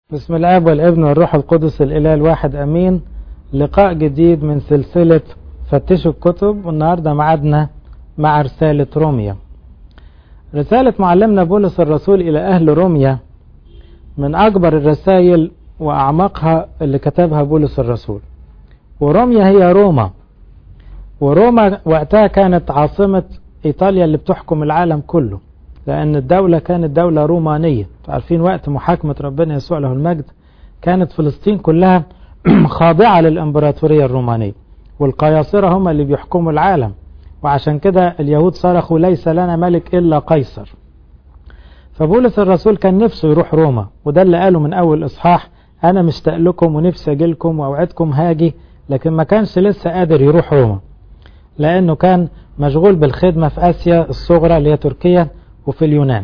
بسم الاب والابن والروح القدس الاله الواحد امين لقاء جديد من سلسلة فتشوا الكتب والنهاردة معادنا مع رسالة روميا رسالة معلمنا بولس الرسول الى اهل روميا من اكبر الرسائل واعمقها اللي كتبها بولس الرسول وروميا هي روما وروما وقتها كانت عاصمة ايطاليا اللي بتحكم العالم كله لأن الدولة كانت دولة رومانية عارفين وقت محاكمة ربنا يسوع له المجد كانت فلسطين كلها خاضعة للإمبراطورية الرومانية والقياصرة هم اللي بيحكموا العالم وعشان كده اليهود صرخوا ليس لنا ملك إلا قيصر فبولس الرسول كان نفسه يروح روما وده اللي قاله من أول إصحاح أنا مشتاق لكم ونفسي أجيلكم وأوعدكم هاجي لكن ما كانش لسه قادر يروح روما لأنه كان مشغول بالخدمة في آسيا الصغرى اللي هي تركيا وفي اليونان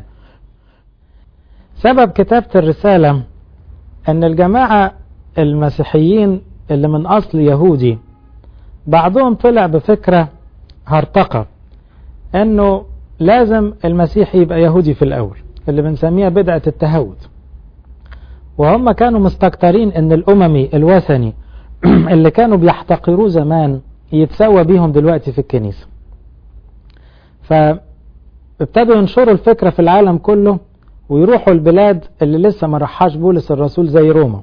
سبب كتابة الرسالة أن الجماعة المسيحيين اللي من أصل يهودي بعضهم طلع بفكرة هرطقة أنه لازم المسيحي يبقى يهودي في الأول اللي بنسميها بدعة التهود وهم كانوا مستكترين أن الأممي الوثني اللي كانوا بيحتقروه زمان يتسوى بيهم دلوقتي في الكنيسة ف ابتدوا ينشروا الفكرة في العالم كله ويروحوا البلاد اللي لسه ما راحهاش بولس الرسول زي روما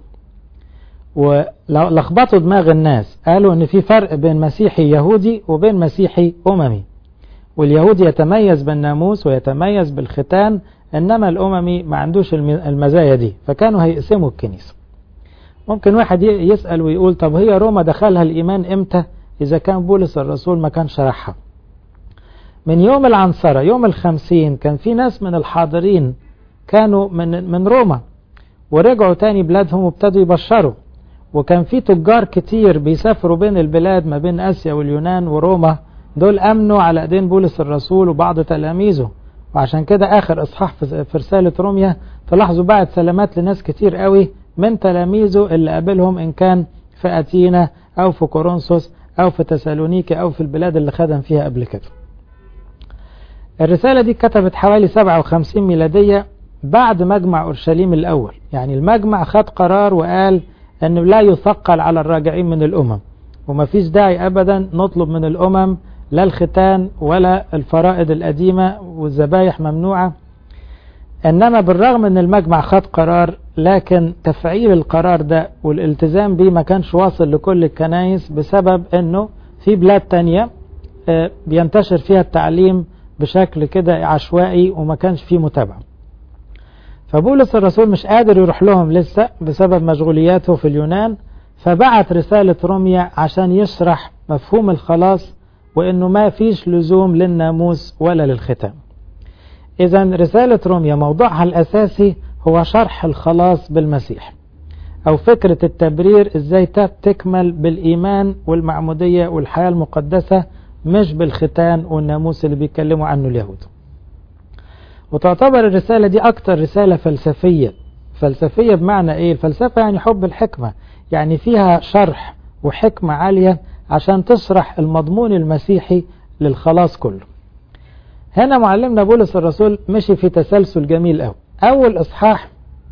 ولخبطوا دماغ الناس قالوا ان في فرق بين مسيحي يهودي وبين مسيحي اممي واليهودي يتميز بالناموس ويتميز بالختان انما الاممي ما عندوش المزايا دي فكانوا هيقسموا الكنيسة ممكن واحد يسأل ويقول طب هي روما دخلها الايمان امتى اذا كان بولس الرسول ما كان شرحها من يوم العنصرة يوم الخمسين كان في ناس من الحاضرين كانوا من, من روما ورجعوا تاني بلادهم وابتدوا يبشروا وكان في تجار كتير بيسافروا بين البلاد ما بين آسيا واليونان وروما دول أمنوا على أيدين بولس الرسول وبعض تلاميذه وعشان كده آخر إصحاح في رسالة روميا تلاحظوا بعد سلامات لناس كتير قوي من تلاميذه اللي قابلهم إن كان في أتينا أو في كورنثوس أو في تسالونيكي أو في البلاد اللي خدم فيها قبل كده الرسالة دي كتبت حوالي 57 ميلادية بعد مجمع أورشليم الأول يعني المجمع خد قرار وقال أنه لا يثقل على الراجعين من الأمم وما فيش داعي أبدا نطلب من الأمم لا الختان ولا الفرائض القديمة والذبايح ممنوعة إنما بالرغم أن المجمع خد قرار لكن تفعيل القرار ده والالتزام بيه ما كانش واصل لكل الكنايس بسبب أنه في بلاد تانية بينتشر فيها التعليم بشكل كده عشوائي وما كانش فيه متابعة فبولس الرسول مش قادر يروح لهم لسه بسبب مشغولياته في اليونان فبعت رسالة روميا عشان يشرح مفهوم الخلاص وانه ما فيش لزوم للناموس ولا للختام اذا رسالة روميا موضوعها الاساسي هو شرح الخلاص بالمسيح او فكرة التبرير ازاي تكمل بالايمان والمعمودية والحياة المقدسة مش بالختان والناموس اللي بيتكلموا عنه اليهود وتعتبر الرسالة دي أكتر رسالة فلسفية فلسفية بمعنى إيه الفلسفة يعني حب الحكمة يعني فيها شرح وحكمة عالية عشان تشرح المضمون المسيحي للخلاص كله هنا معلمنا بولس الرسول مشي في تسلسل جميل قوي أول إصحاح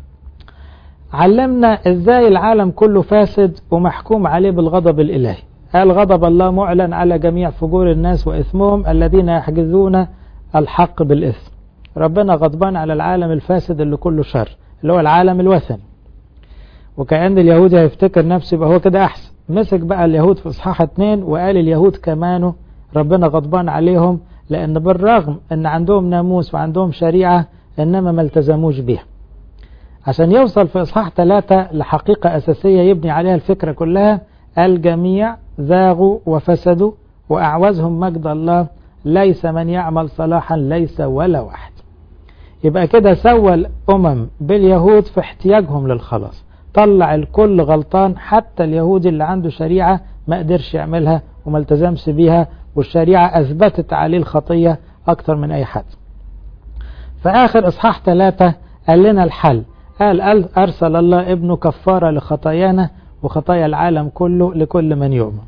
علمنا إزاي العالم كله فاسد ومحكوم عليه بالغضب الإلهي قال غضب الله معلن على جميع فجور الناس وإثمهم الذين يحجزون الحق بالإثم ربنا غضبان على العالم الفاسد اللي كله شر اللي هو العالم الوثني وكأن اليهود هيفتكر نفسه يبقى هو كده أحسن مسك بقى اليهود في إصحاح اتنين وقال اليهود كمانوا ربنا غضبان عليهم لأن بالرغم أن عندهم ناموس وعندهم شريعة إنما ما التزموش بيها عشان يوصل في إصحاح ثلاثة لحقيقة أساسية يبني عليها الفكرة كلها الجميع زاغوا وفسدوا وأعوزهم مجد الله ليس من يعمل صلاحا ليس ولا واحد يبقى كده سوى الأمم باليهود في احتياجهم للخلاص طلع الكل غلطان حتى اليهودي اللي عنده شريعة ما قدرش يعملها وما التزمش بيها والشريعة أثبتت عليه الخطية أكتر من أي حد فآخر إصحاح ثلاثة قال لنا الحل قال أرسل الله ابنه كفارة لخطايانا وخطايا العالم كله لكل من يؤمن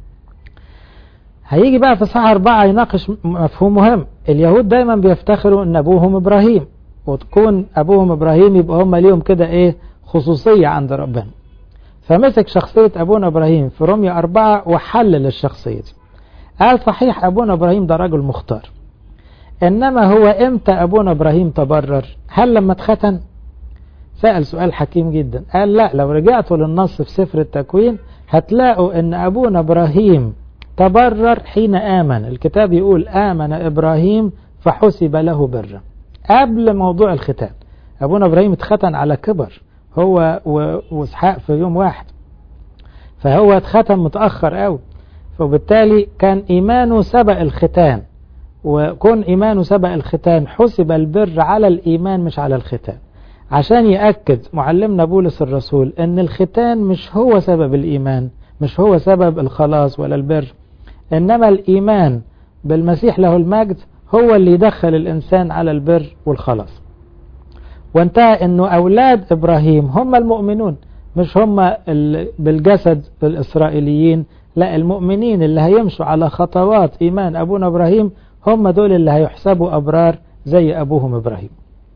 هيجي بقى في صح أربعة يناقش مفهوم مهم اليهود دايما بيفتخروا ان ابوهم ابراهيم وتكون ابوهم ابراهيم يبقى هم ليهم كده ايه خصوصية عند ربنا فمسك شخصية أبونا إبراهيم في رومية أربعة وحلل الشخصية دي قال صحيح أبونا إبراهيم ده رجل مختار إنما هو إمتى أبونا إبراهيم تبرر هل لما اتختن سأل سؤال حكيم جدا قال لا لو رجعتوا للنص في سفر التكوين هتلاقوا ان ابونا ابراهيم تبرر حين امن الكتاب يقول امن ابراهيم فحسب له برا قبل موضوع الختان ابونا ابراهيم اتختن على كبر هو واسحاق في يوم واحد فهو اتختن متاخر قوي فبالتالي كان ايمانه سبق الختان وكون ايمانه سبق الختان حسب البر على الايمان مش على الختان عشان يأكد معلمنا بولس الرسول ان الختان مش هو سبب الايمان مش هو سبب الخلاص ولا البر انما الايمان بالمسيح له المجد هو اللي يدخل الانسان على البر والخلاص وانتهى انه اولاد ابراهيم هم المؤمنون مش هم بالجسد الاسرائيليين لا المؤمنين اللي هيمشوا على خطوات ايمان ابونا ابراهيم هم دول اللي هيحسبوا ابرار زي ابوهم ابراهيم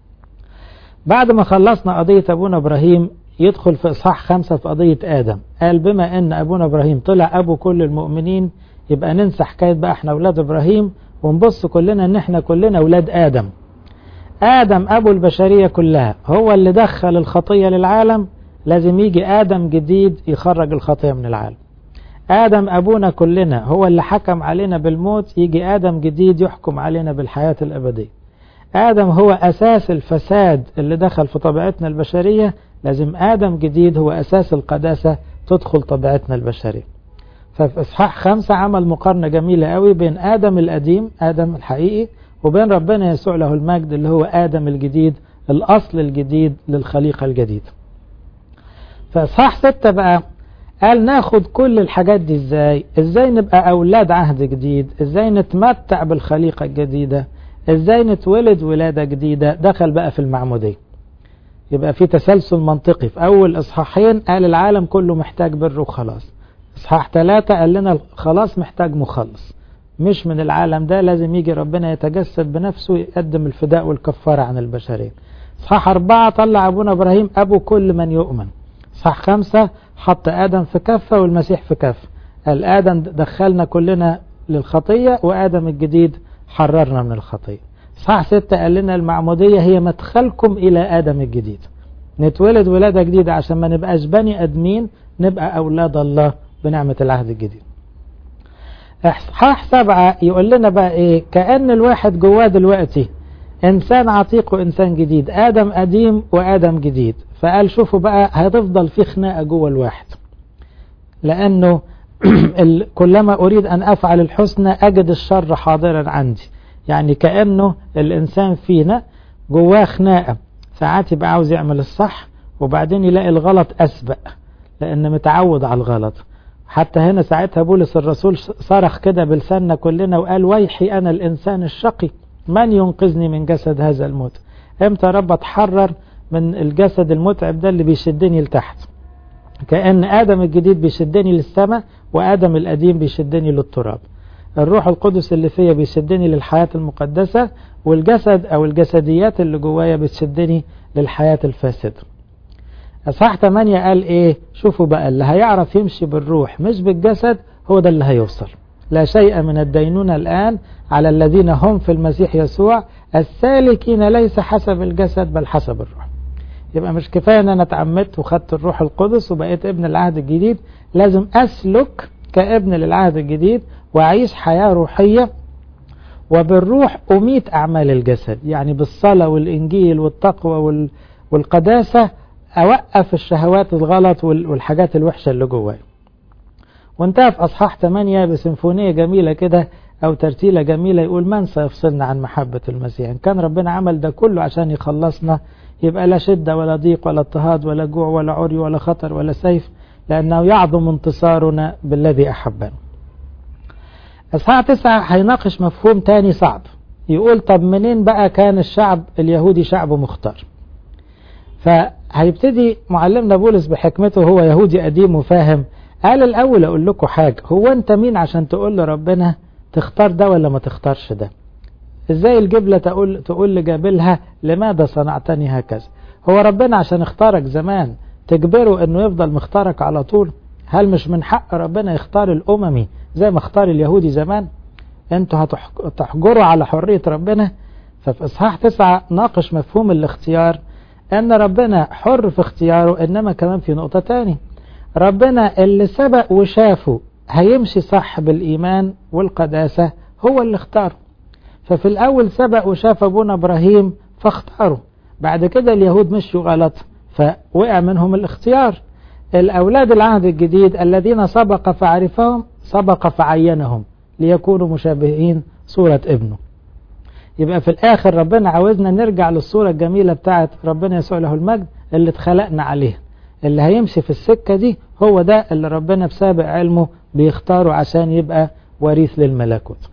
بعد ما خلصنا قضية أبونا إبراهيم يدخل في إصحاح خمسة في قضية آدم قال بما أن أبونا إبراهيم طلع أبو كل المؤمنين يبقى ننسى حكاية بقى احنا أولاد إبراهيم ونبص كلنا أن احنا كلنا أولاد آدم آدم أبو البشرية كلها هو اللي دخل الخطية للعالم لازم يجي آدم جديد يخرج الخطية من العالم آدم أبونا كلنا هو اللي حكم علينا بالموت يجي آدم جديد يحكم علينا بالحياة الأبدية آدم هو أساس الفساد اللي دخل في طبيعتنا البشرية لازم آدم جديد هو أساس القداسة تدخل طبيعتنا البشرية ففي إصحاح خمسة عمل مقارنة جميلة قوي بين آدم القديم آدم الحقيقي وبين ربنا يسوع له المجد اللي هو آدم الجديد الأصل الجديد للخليقة الجديدة فإصحاح ستة بقى قال ناخد كل الحاجات دي ازاي ازاي نبقى أولاد عهد جديد ازاي نتمتع بالخليقة الجديدة ازاي نتولد ولادة جديدة دخل بقى في المعمودية يبقى في تسلسل منطقي في أول إصحاحين قال العالم كله محتاج بر وخلاص إصحاح ثلاثة قال لنا خلاص محتاج مخلص مش من العالم ده لازم يجي ربنا يتجسد بنفسه يقدم الفداء والكفارة عن البشرين إصحاح أربعة طلع أبونا إبراهيم أبو كل من يؤمن إصحاح خمسة حط آدم في كفة والمسيح في كفة قال آدم دخلنا كلنا للخطية وآدم الجديد حررنا من الخطية صح ستة قال لنا المعمودية هي مدخلكم إلى آدم الجديد نتولد ولادة جديدة عشان ما نبقاش بني أدمين نبقى أولاد الله بنعمة العهد الجديد إصحاح سبعة يقول لنا بقى إيه كأن الواحد جواه دلوقتي إنسان عتيق وإنسان جديد آدم قديم وآدم جديد فقال شوفوا بقى هتفضل في خناقة جوه الواحد لأنه كلما أريد أن أفعل الحسنى أجد الشر حاضرا عندي يعني كأنه الإنسان فينا جواه خناقة ساعات يبقى عاوز يعمل الصح وبعدين يلاقي الغلط أسبق لأن متعود على الغلط حتى هنا ساعتها بولس الرسول صرخ كده بلساننا كلنا وقال ويحي أنا الإنسان الشقي من ينقذني من جسد هذا الموت امتى رب اتحرر من الجسد المتعب ده اللي بيشدني لتحت كأن آدم الجديد بيشدني للسماء وآدم القديم بيشدني للتراب الروح القدس اللي فيا بيشدني للحياة المقدسة والجسد أو الجسديات اللي جوايا بتشدني للحياة الفاسدة أصحاح 8 قال إيه شوفوا بقى اللي هيعرف يمشي بالروح مش بالجسد هو ده اللي هيوصل لا شيء من الدينونة الآن على الذين هم في المسيح يسوع السالكين ليس حسب الجسد بل حسب الروح يبقى مش كفاية ان انا اتعمدت وخدت الروح القدس وبقيت ابن العهد الجديد لازم اسلك كابن للعهد الجديد واعيش حياة روحية وبالروح اميت اعمال الجسد يعني بالصلاة والانجيل والتقوى والقداسة اوقف الشهوات الغلط والحاجات الوحشة اللي جواي وانتهى في اصحاح 8 بسيمفونية جميلة كده او ترتيلة جميلة يقول من سيفصلنا عن محبة المسيح ان كان ربنا عمل ده كله عشان يخلصنا يبقى لا شدة ولا ضيق ولا اضطهاد ولا جوع ولا عري ولا خطر ولا سيف لأنه يعظم انتصارنا بالذي أحبنا أصحاح تسعة هيناقش مفهوم تاني صعب يقول طب منين بقى كان الشعب اليهودي شعب مختار فهيبتدي معلمنا بولس بحكمته هو يهودي قديم وفاهم قال الأول أقول لكم حاجة هو أنت مين عشان تقول لربنا تختار ده ولا ما تختارش ده ازاي الجبلة تقول, تقول لجابلها لماذا صنعتني هكذا هو ربنا عشان اختارك زمان تجبره انه يفضل مختارك على طول هل مش من حق ربنا يختار الاممي زي ما اختار اليهودي زمان انتوا هتحجروا على حرية ربنا ففي اصحاح تسعة ناقش مفهوم الاختيار ان ربنا حر في اختياره انما كمان في نقطة تاني ربنا اللي سبق وشافه هيمشي صح بالايمان والقداسة هو اللي اختاره ففي الاول سبق وشاف ابونا ابراهيم فاختاره بعد كده اليهود مشوا غلط فوقع منهم الاختيار الأولاد العهد الجديد الذين سبق فعرفهم سبق فعينهم ليكونوا مشابهين صورة ابنه يبقى في الآخر ربنا عاوزنا نرجع للصورة الجميلة بتاعت ربنا يسوع له المجد اللي اتخلقنا عليها اللي هيمشي في السكة دي هو ده اللي ربنا بسابق علمه بيختاره عشان يبقى وريث للملكوت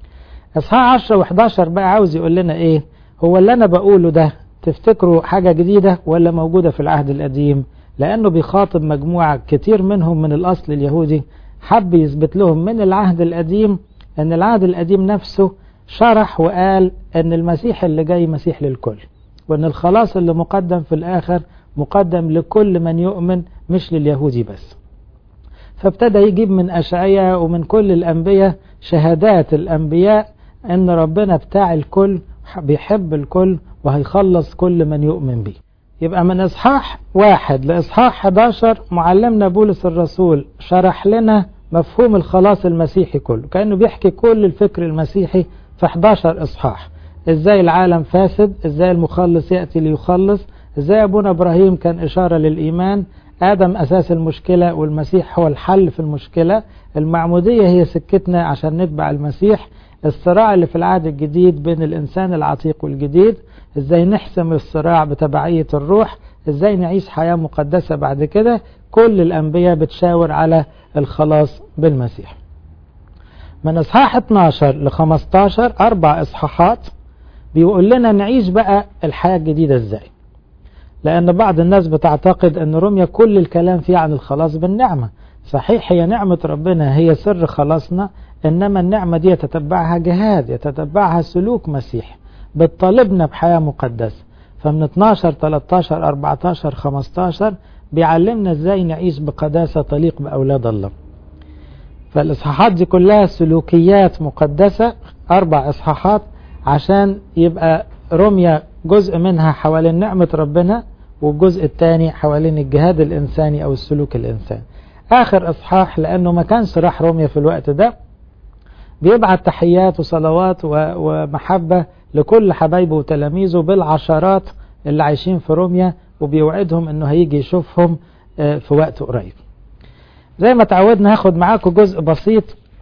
اصحاح 10 و11 بقى عاوز يقول لنا ايه هو اللي انا بقوله ده تفتكروا حاجة جديدة ولا موجودة في العهد القديم لأنه بيخاطب مجموعة كتير منهم من الأصل اليهودي حب يثبت لهم من العهد القديم أن العهد القديم نفسه شرح وقال أن المسيح اللي جاي مسيح للكل وأن الخلاص اللي مقدم في الآخر مقدم لكل من يؤمن مش لليهودي بس فابتدى يجيب من أشعية ومن كل الأنبياء شهادات الأنبياء أن ربنا بتاع الكل بيحب الكل وهيخلص كل من يؤمن به يبقى من إصحاح واحد لإصحاح 11 معلمنا بولس الرسول شرح لنا مفهوم الخلاص المسيحي كله كأنه بيحكي كل الفكر المسيحي في 11 إصحاح إزاي العالم فاسد إزاي المخلص يأتي ليخلص إزاي أبونا إبراهيم كان إشارة للإيمان آدم أساس المشكلة والمسيح هو الحل في المشكلة المعمودية هي سكتنا عشان نتبع المسيح الصراع اللي في العهد الجديد بين الإنسان العتيق والجديد ازاي نحسم الصراع بتبعية الروح ازاي نعيش حياة مقدسة بعد كده كل الأنبياء بتشاور على الخلاص بالمسيح من إصحاح 12 ل 15 أربع إصحاحات بيقول لنا نعيش بقى الحياة الجديدة ازاي لأن بعض الناس بتعتقد أن رمية كل الكلام فيه عن الخلاص بالنعمة صحيح هي نعمة ربنا هي سر خلاصنا إنما النعمة دي يتتبعها جهاد يتتبعها سلوك مسيح بتطالبنا بحياة مقدسة فمن 12 13 14 15 بيعلمنا ازاي نعيش بقداسة تليق بأولاد الله فالإصحاحات دي كلها سلوكيات مقدسة أربع إصحاحات عشان يبقى رمية جزء منها حوالين نعمة ربنا والجزء الثاني حوالين الجهاد الإنساني أو السلوك الإنساني آخر إصحاح لأنه ما كانش راح رمية في الوقت ده بيبعت تحيات وصلوات ومحبة لكل حبايبه وتلاميذه بالعشرات اللي عايشين في روميا وبيوعدهم انه هيجي يشوفهم في وقت قريب زي ما تعودنا هاخد معاكم جزء بسيط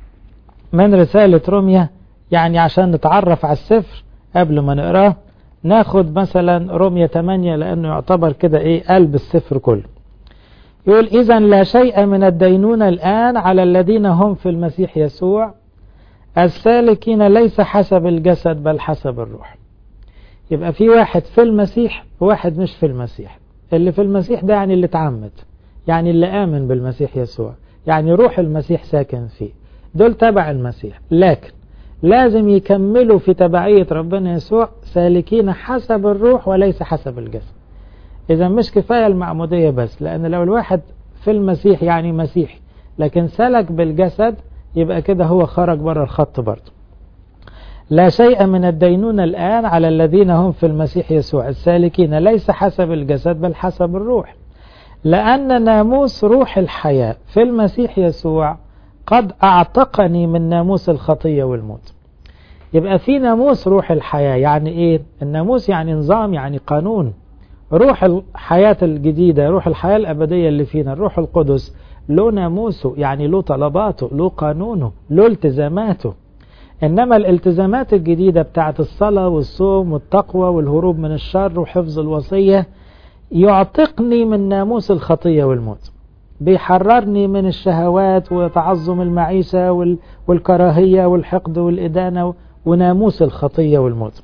من رسالة روميا يعني عشان نتعرف على السفر قبل ما نقراه ناخد مثلا روميا 8 لانه يعتبر كده ايه قلب السفر كله يقول اذا لا شيء من الدينونة الان على الذين هم في المسيح يسوع السالكين ليس حسب الجسد بل حسب الروح يبقى في واحد في المسيح وواحد مش في المسيح اللي في المسيح ده يعني اللي اتعمد يعني اللي آمن بالمسيح يسوع يعني روح المسيح ساكن فيه دول تبع المسيح لكن لازم يكملوا في تبعية ربنا يسوع سالكين حسب الروح وليس حسب الجسد إذا مش كفاية المعمودية بس لأن لو الواحد في المسيح يعني مسيحي لكن سلك بالجسد يبقى كده هو خرج بره الخط برضه لا شيء من الدينونة الآن على الذين هم في المسيح يسوع السالكين ليس حسب الجسد بل حسب الروح لأن ناموس روح الحياة في المسيح يسوع قد أعتقني من ناموس الخطية والموت يبقى في ناموس روح الحياة يعني إيه الناموس يعني نظام يعني قانون روح الحياة الجديدة روح الحياة الأبدية اللي فينا الروح القدس له ناموسه يعني له طلباته له قانونه له التزاماته إنما الالتزامات الجديدة بتاعت الصلاة والصوم والتقوى والهروب من الشر وحفظ الوصية يعتقني من ناموس الخطية والموت بيحررني من الشهوات وتعظم المعيشة والكراهية والحقد والإدانة وناموس الخطية والموت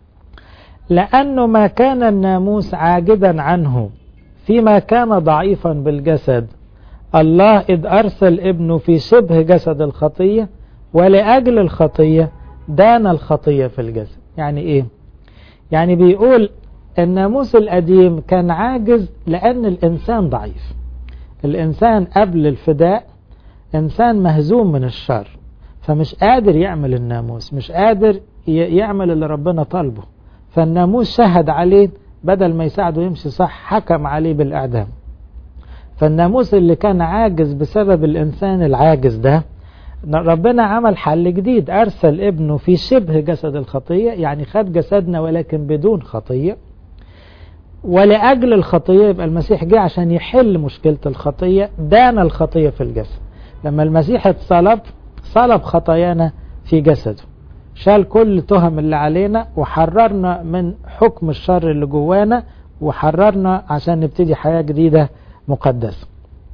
لأنه ما كان الناموس عاجدا عنه فيما كان ضعيفا بالجسد الله إذ أرسل ابنه في شبه جسد الخطية ولأجل الخطية دان الخطية في الجسد يعني إيه يعني بيقول الناموس القديم كان عاجز لأن الإنسان ضعيف الإنسان قبل الفداء إنسان مهزوم من الشر فمش قادر يعمل الناموس مش قادر يعمل اللي ربنا طالبه فالناموس شهد عليه بدل ما يساعده يمشي صح حكم عليه بالإعدام فالناموس اللي كان عاجز بسبب الإنسان العاجز ده ربنا عمل حل جديد أرسل ابنه في شبه جسد الخطية يعني خد جسدنا ولكن بدون خطية ولأجل الخطية يبقى المسيح جه عشان يحل مشكلة الخطية دان الخطية في الجسد لما المسيح اتصلب صلب خطايانا في جسده شال كل تهم اللي علينا وحررنا من حكم الشر اللي جوانا وحررنا عشان نبتدي حياة جديدة مقدسة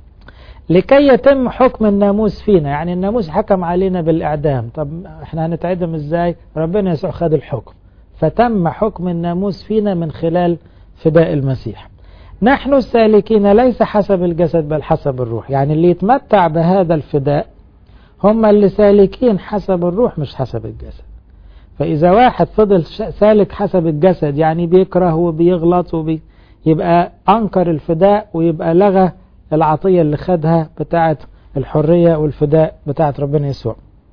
لكي يتم حكم الناموس فينا يعني الناموس حكم علينا بالإعدام طب احنا هنتعدم ازاي ربنا يسوع خد الحكم فتم حكم الناموس فينا من خلال فداء المسيح نحن السالكين ليس حسب الجسد بل حسب الروح يعني اللي يتمتع بهذا الفداء هم اللي سالكين حسب الروح مش حسب الجسد فإذا واحد فضل سالك حسب الجسد يعني بيكره وبيغلط وبي يبقى أنكر الفداء ويبقى لغى العطية اللي خدها بتاعة الحرية والفداء بتاعة ربنا يسوع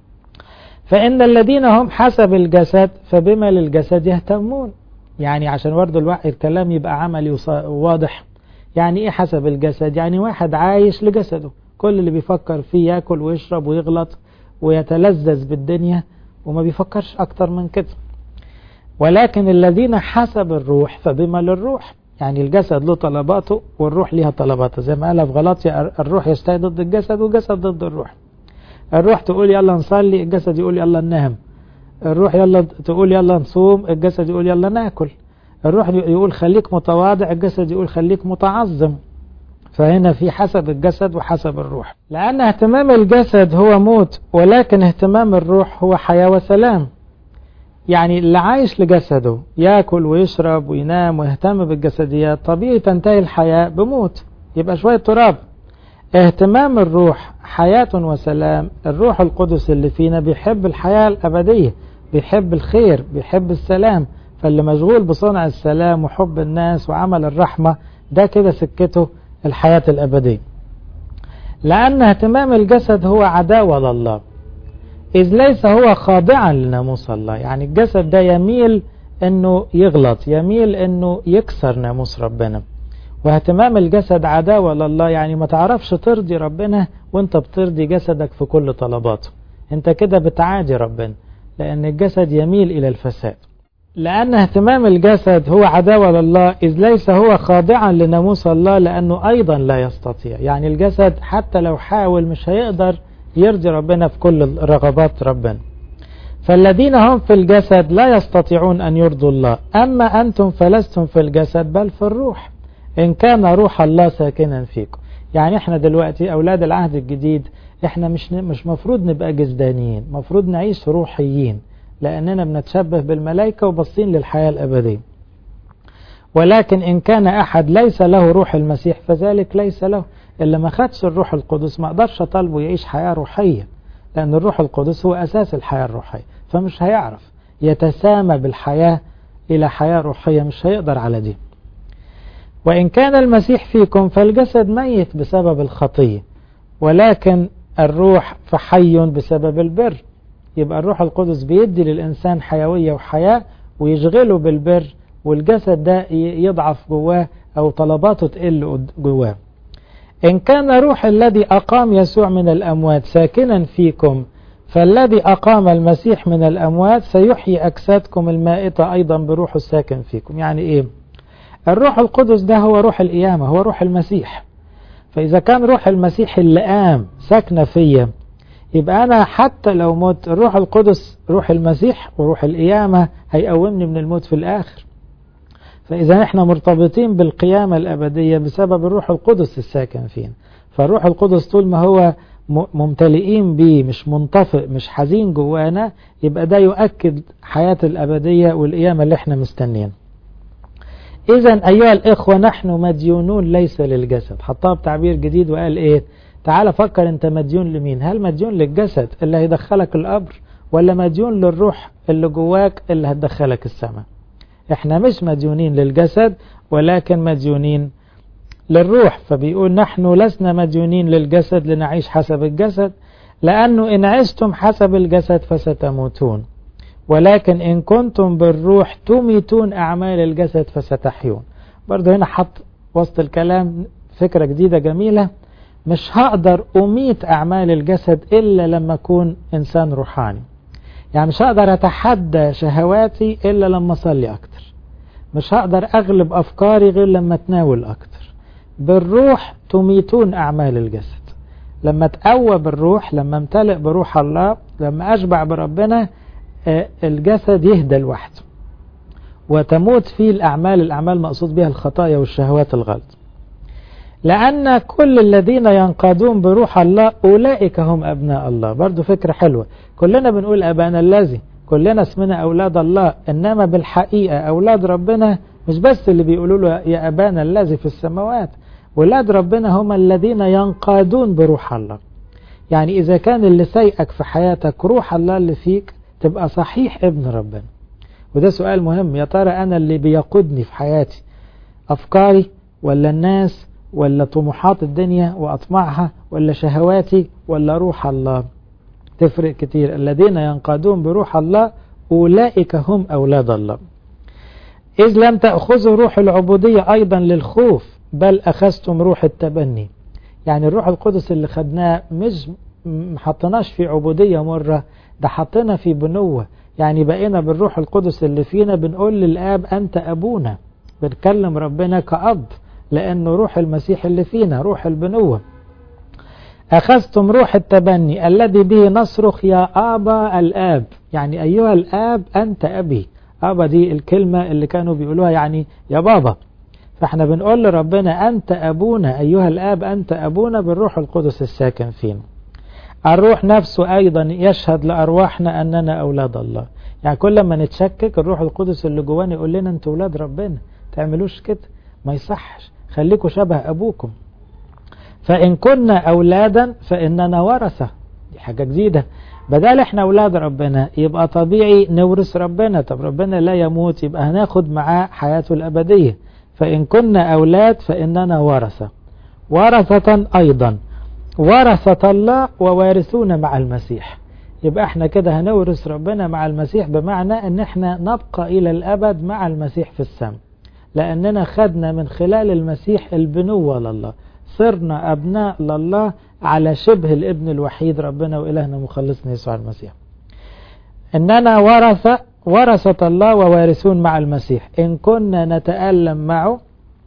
فإن الذين هم حسب الجسد فبما للجسد يهتمون يعني عشان برضه الوحي الكلام يبقى عملي واضح يعني ايه حسب الجسد يعني واحد عايش لجسده كل اللي بيفكر فيه ياكل ويشرب ويغلط ويتلذذ بالدنيا وما بيفكرش اكتر من كده ولكن الذين حسب الروح فبما للروح يعني الجسد له طلباته والروح ليها طلباتها زي ما قال في غلطية الروح يشتهي ضد الجسد والجسد ضد الروح الروح تقول يلا نصلي الجسد يقول يلا ننام الروح يلا تقول يلا نصوم الجسد يقول يلا ناكل الروح يقول خليك متواضع الجسد يقول خليك متعظم فهنا في حسب الجسد وحسب الروح لأن اهتمام الجسد هو موت ولكن اهتمام الروح هو حياة وسلام يعني اللي عايش لجسده ياكل ويشرب وينام ويهتم بالجسديات طبيعي تنتهي الحياة بموت يبقى شوية تراب اهتمام الروح حياة وسلام الروح القدس اللي فينا بيحب الحياة الأبدية بيحب الخير بيحب السلام فاللي مشغول بصنع السلام وحب الناس وعمل الرحمة ده كده سكته الحياة الأبدية لأن اهتمام الجسد هو عداوة لله إذ ليس هو خاضعا لناموس الله يعني الجسد ده يميل أنه يغلط يميل أنه يكسر ناموس ربنا واهتمام الجسد عداوة لله يعني ما تعرفش ترضي ربنا وانت بترضي جسدك في كل طلباته انت كده بتعادي ربنا لأن الجسد يميل إلى الفساد لأن اهتمام الجسد هو عداوة لله إذ ليس هو خاضعا لناموس الله لأنه أيضا لا يستطيع يعني الجسد حتى لو حاول مش هيقدر يرضي ربنا في كل رغبات ربنا فالذين هم في الجسد لا يستطيعون أن يرضوا الله أما أنتم فلستم في الجسد بل في الروح إن كان روح الله ساكنا فيكم يعني احنا دلوقتي أولاد العهد الجديد احنا مش مش مفروض نبقى جسدانيين مفروض نعيش روحيين لأننا بنتشبه بالملائكة وبصين للحياة الأبدية ولكن إن كان أحد ليس له روح المسيح فذلك ليس له اللي ما خدش الروح القدس ما قدرش طالبه يعيش حياة روحية لأن الروح القدس هو أساس الحياة الروحية فمش هيعرف يتسامى بالحياة إلى حياة روحية مش هيقدر على دي وإن كان المسيح فيكم فالجسد ميت بسبب الخطية ولكن الروح فحي بسبب البر يبقى الروح القدس بيدي للإنسان حيوية وحياة ويشغله بالبر والجسد ده يضعف جواه أو طلباته تقل جواه إن كان روح الذي أقام يسوع من الأموات ساكنا فيكم فالذي أقام المسيح من الأموات سيحيي أجسادكم المائتة أيضا بروح الساكن فيكم يعني إيه الروح القدس ده هو روح القيامة هو روح المسيح فإذا كان روح المسيح اللي قام ساكنة فيا يبقى أنا حتى لو مت الروح القدس روح المسيح وروح القيامة هيقومني من الموت في الآخر فإذا احنا مرتبطين بالقيامة الأبدية بسبب الروح القدس الساكن فينا فالروح القدس طول ما هو ممتلئين بيه مش منطفئ مش حزين جوانا يبقى ده يؤكد حياة الأبدية والقيامة اللي احنا مستنين إذا أيها الإخوة نحن مديونون ليس للجسد حطها بتعبير جديد وقال إيه تعال فكر أنت مديون لمين هل مديون للجسد اللي هيدخلك القبر ولا مديون للروح اللي جواك اللي هتدخلك السماء احنا مش مديونين للجسد ولكن مديونين للروح فبيقول نحن لسنا مديونين للجسد لنعيش حسب الجسد لأنه إن عشتم حسب الجسد فستموتون ولكن إن كنتم بالروح تميتون أعمال الجسد فستحيون برضه هنا حط وسط الكلام فكرة جديدة جميلة مش هقدر أميت أعمال الجسد إلا لما أكون إنسان روحاني يعني مش هقدر أتحدى شهواتي إلا لما أصلي أكتر مش هقدر أغلب أفكاري غير لما أتناول أكتر بالروح تميتون أعمال الجسد لما تقوى بالروح لما امتلئ بروح الله لما أشبع بربنا الجسد يهدى لوحده وتموت فيه الأعمال الأعمال مقصود بها الخطايا والشهوات الغلط لأن كل الذين ينقادون بروح الله أولئك هم أبناء الله برضو فكرة حلوة كلنا بنقول أبانا الذي كلنا اسمنا أولاد الله إنما بالحقيقة أولاد ربنا مش بس اللي بيقولوا له يا أبانا الذي في السماوات ولاد ربنا هم الذين ينقادون بروح الله يعني إذا كان اللي سيئك في حياتك روح الله اللي فيك تبقى صحيح ابن ربنا وده سؤال مهم يا ترى أنا اللي بيقودني في حياتي أفكاري ولا الناس ولا طموحات الدنيا وأطمعها ولا شهواتي ولا روح الله تفرق كتير الذين ينقادون بروح الله أولئك هم أولاد الله إذ لم تأخذوا روح العبودية أيضا للخوف بل أخذتم روح التبني يعني الروح القدس اللي خدناه مش حطناش في عبودية مرة ده حطنا في بنوة يعني بقينا بالروح القدس اللي فينا بنقول للآب أنت أبونا بنكلم ربنا كأب لأنه روح المسيح اللي فينا روح البنوة أخذتم روح التبني الذي به نصرخ يا آبا الآب يعني أيها الآب أنت أبي آبا دي الكلمة اللي كانوا بيقولوها يعني يا بابا فاحنا بنقول لربنا أنت أبونا أيها الآب أنت أبونا بالروح القدس الساكن فينا الروح نفسه أيضا يشهد لأرواحنا أننا أولاد الله يعني كل ما نتشكك الروح القدس اللي جوانا يقول لنا أنتوا أولاد ربنا تعملوش كده ما يصحش خليكوا شبه أبوكم فإن كنا أولادا فإننا ورثة دي حاجة جديدة بدل احنا أولاد ربنا يبقى طبيعي نورث ربنا طب ربنا لا يموت يبقى هناخد معاه حياته الأبدية فإن كنا أولاد فإننا ورثة ورثة أيضا ورثة الله ووارثون مع المسيح يبقى احنا كده هنورث ربنا مع المسيح بمعنى ان احنا نبقى الى الابد مع المسيح في السماء لاننا خدنا من خلال المسيح البنوة لله صرنا ابناء لله على شبه الابن الوحيد ربنا والهنا مخلصنا يسوع المسيح اننا ورثة ورثة الله ووارثون مع المسيح ان كنا نتألم معه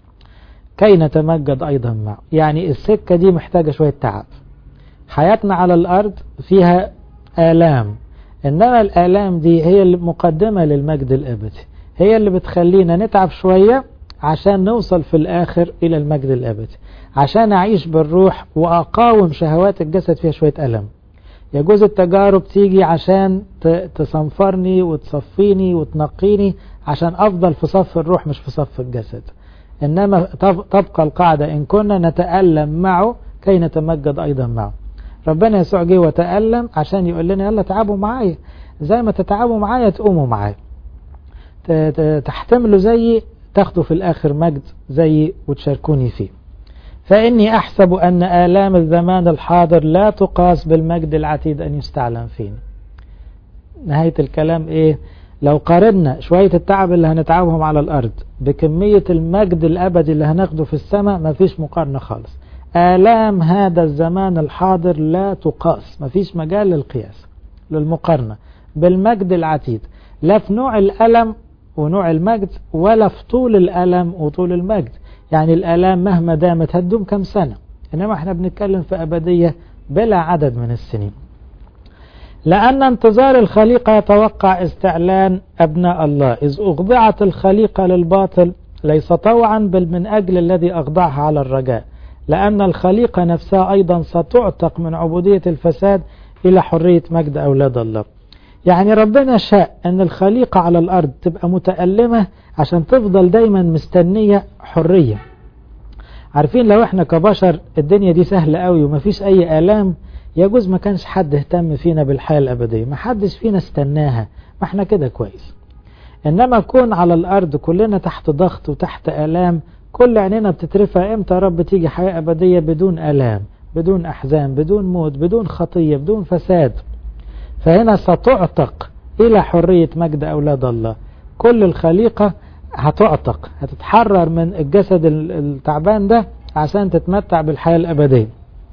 كي نتمجد أيضا معه يعني السكة دي محتاجة شوية تعب حياتنا على الأرض فيها آلام إنما الآلام دي هي المقدمة للمجد الأبدي هي اللي بتخلينا نتعب شوية عشان نوصل في الآخر إلى المجد الأبدي عشان أعيش بالروح وأقاوم شهوات الجسد فيها شوية ألم يجوز التجارب تيجي عشان تصنفرني وتصفيني وتنقيني عشان أفضل في صف الروح مش في صف الجسد إنما تبقى القاعدة إن كنا نتألم معه كي نتمجد أيضا معه ربنا يسوع جه وتألم عشان يقول لنا يلا تعبوا معايا زي ما تتعبوا معايا تقوموا معايا تحتملوا زيي تاخدوا في الآخر مجد زيي وتشاركوني فيه فإني أحسب أن آلام الزمان الحاضر لا تقاس بالمجد العتيد أن يستعلم فينا نهاية الكلام إيه لو قارنا شوية التعب اللي هنتعبهم على الأرض بكمية المجد الأبدي اللي هناخده في السماء مفيش مقارنة خالص آلام هذا الزمان الحاضر لا تقاس مفيش مجال للقياس للمقارنة بالمجد العتيد لا في نوع الألم ونوع المجد ولا في طول الألم وطول المجد يعني الآلام مهما دامت هتدوم كم سنة إنما احنا بنتكلم في أبدية بلا عدد من السنين لأن انتظار الخليقة يتوقع استعلان أبناء الله إذ أخضعت الخليقة للباطل ليس طوعا بل من أجل الذي أخضعها على الرجاء لأن الخليقة نفسها أيضا ستعتق من عبودية الفساد إلى حرية مجد أولاد الله يعني ربنا شاء أن الخليقة على الأرض تبقى متألمة عشان تفضل دايما مستنية حرية عارفين لو احنا كبشر الدنيا دي سهلة قوي ومفيش أي آلام يجوز ما كانش حد اهتم فينا بالحياة الأبدية ما حدش فينا استناها ما احنا كده كويس إنما كون على الأرض كلنا تحت ضغط وتحت آلام كل عينينا بتترفع إمتى يا رب تيجي حياة أبدية بدون آلام بدون أحزان بدون موت بدون خطية بدون فساد فهنا ستعتق إلى حرية مجد أولاد الله كل الخليقة هتعتق هتتحرر من الجسد التعبان ده عشان تتمتع بالحياة الأبدية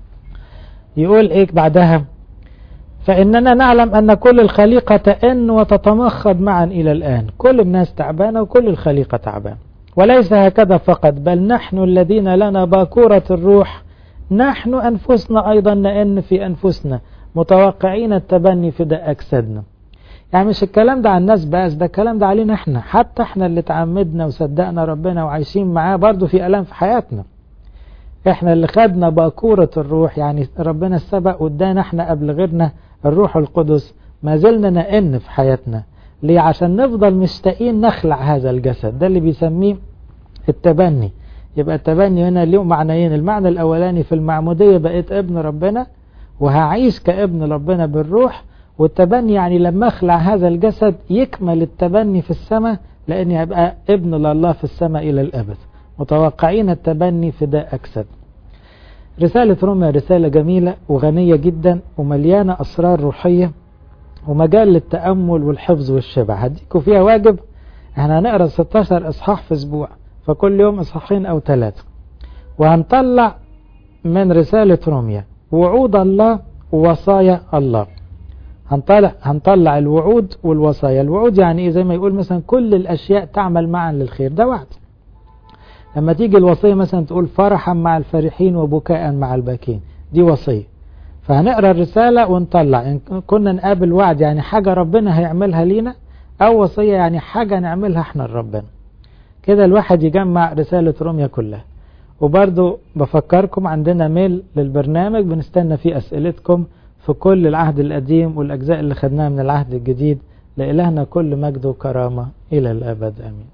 يقول إيه بعدها فإننا نعلم أن كل الخليقة تئن وتتمخض معا إلى الآن كل الناس تعبانة وكل الخليقة تعبانة وليس هكذا فقط بل نحن الذين لنا باكورة الروح نحن أنفسنا أيضا نئن في أنفسنا متوقعين التبني فداء أجسادنا يعني مش الكلام ده على الناس بس ده الكلام ده علينا احنا حتى احنا اللي تعمدنا وصدقنا ربنا وعايشين معاه برضو في ألام في حياتنا احنا اللي خدنا باكورة الروح يعني ربنا السبق وادانا احنا قبل غيرنا الروح القدس ما زلنا نئن في حياتنا ليه عشان نفضل مشتاقين نخلع هذا الجسد ده اللي بيسميه التبني يبقى التبني هنا له معنيين المعنى الأولاني في المعمودية بقيت ابن ربنا وهعيش كابن ربنا بالروح والتبني يعني لما اخلع هذا الجسد يكمل التبني في السماء لاني هبقى ابن لله في السماء الى الابد متوقعين التبني فداء اجساد رسالة روميا رسالة جميلة وغنية جدا ومليانة أسرار روحية ومجال للتأمل والحفظ والشبع هديكوا فيها واجب احنا هنقرأ 16 إصحاح في أسبوع فكل يوم إصحاحين أو ثلاثة وهنطلع من رسالة روميا وعود الله ووصايا الله هنطلع هنطلع الوعود والوصايا الوعود يعني ايه زي ما يقول مثلا كل الاشياء تعمل معا للخير ده وعد لما تيجي الوصيه مثلا تقول فرحا مع الفرحين وبكاء مع الباكين دي وصيه فهنقرا الرساله ونطلع ان كنا نقابل وعد يعني حاجه ربنا هيعملها لينا او وصيه يعني حاجه نعملها احنا لربنا كده الواحد يجمع رساله روميا كلها وبرضو بفكركم عندنا ميل للبرنامج بنستنى فيه اسئلتكم في كل العهد القديم والأجزاء اللي خدناها من العهد الجديد لإلهنا كل مجد وكرامة إلى الأبد آمين